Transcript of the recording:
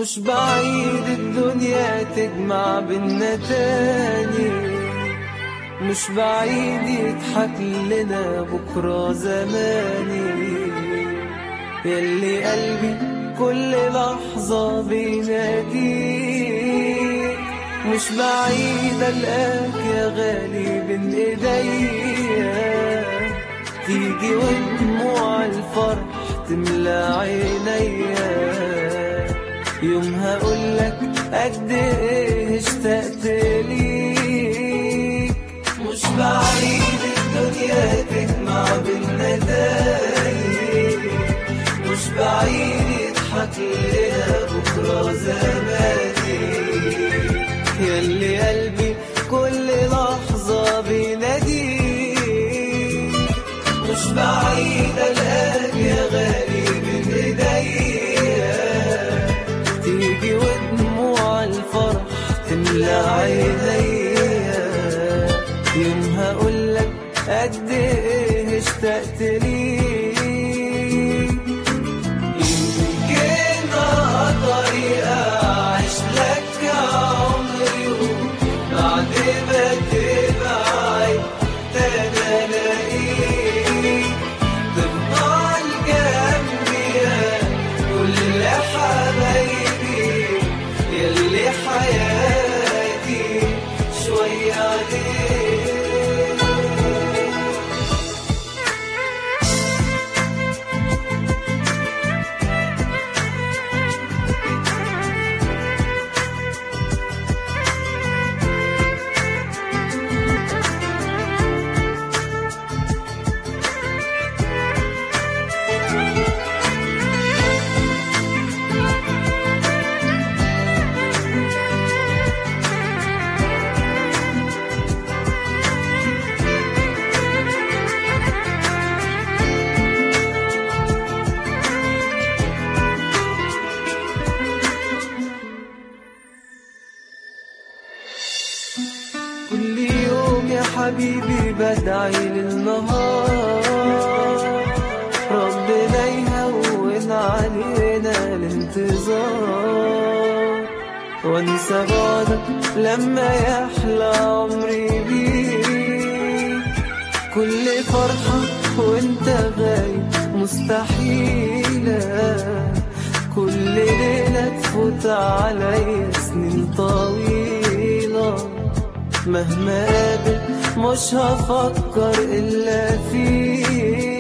مش بعيد الدنيا تجمع بينا تاني مش بعيد يضحك لنا بكرة زماني يلي قلبي كل لحظة بيناديك مش بعيد ألقاك يا غالي بين إيديا تيجي ودموع الفرح تملى عينيا يوم هقولك قد ايه اشتقت ليك مش بعيد الدنيا تجمع بينا تاني مش بعيد يضحك لنا بكرة زماني ياللي قلبي كل لحظة بيناديك مش بعيد الآن يا غالي من ايديا تيجي ودموع الفرح تملى عينيا يوم هقولك قد ايه اشتقت ليك يمكن طريقة أعيش لك عمري بعد ما تبعد تاني ألاقيك تفضل جنبي يا كل حبايبي يلي حياتي شوية عليك كل يوم يا حبيبي بدعي للنهار ربنا يهون علينا الانتظار وانسى بعدك لما يحلى عمري بيك كل فرحة وانت غايب مستحيلة كل ليلة تفوت عليا سنين طويلة مهما قابل مش هفكر إلا فيك